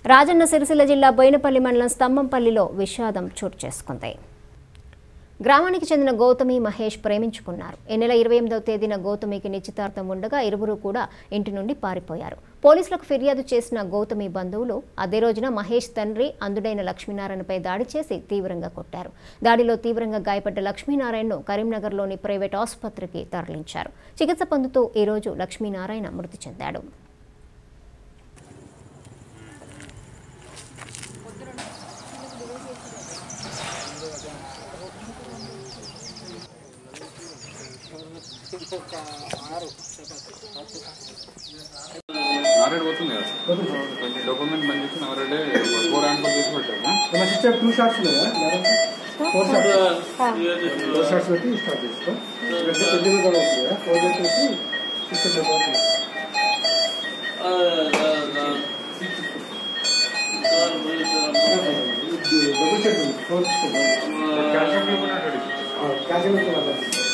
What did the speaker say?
రాజన్న సిరిసిల్ల జిల్లా బోయినపల్లి మండలం స్తంభంపల్లిలో విషాదం చోటు చేసుకుంది గ్రామానికి చెందిన గౌతమి మహేష్ ప్రేమించుకున్నారు ఈ నెల ఇరవై ఎనిమిదవ తేదీన గౌతమికి నిశ్చితార్థం ఉండగా ఇరువురు కూడా ఇంటి నుండి పారిపోయారు పోలీసులకు ఫిర్యాదు చేసిన గౌతమి బంధువులు అదే రోజున మహేష్ తండ్రి అందుడైన లక్ష్మీనారాయణపై దాడి చేసి తీవ్రంగా కొట్టారు దాడిలో తీవ్రంగా గాయపడ్డ లక్ష్మీనారాయణను కరీంనగర్లోని ప్రైవేట్ ఆసుపత్రికి తరలించారు చికిత్స పొందుతూ ఈ రోజు లక్ష్మీనారాయణ మృతి చెందాడు నారేడు పోతుంది కదా కొంచెం డాక్యుమెంట్ బంద్ చేసి నారేడే ఫోర్ ఆన్సర్ చేసి పెట్టాము మన సిస్టర్ టూ షార్ట్స్ లేదా ఫోర్ షార్ట్స్ ఫోర్ షార్ట్స్ పెట్టి స్టార్ట్ చేసుకో పెద్ద పెద్ద కూడా అవుతుంది కదా ఫోర్ పెట్టేసి సిస్టర్ అవుతుంది డబుల్ సెట్ ఉంది ఫోర్ క్యాష్ ఆఫ్ ఇవ్వకుండా క్యాష్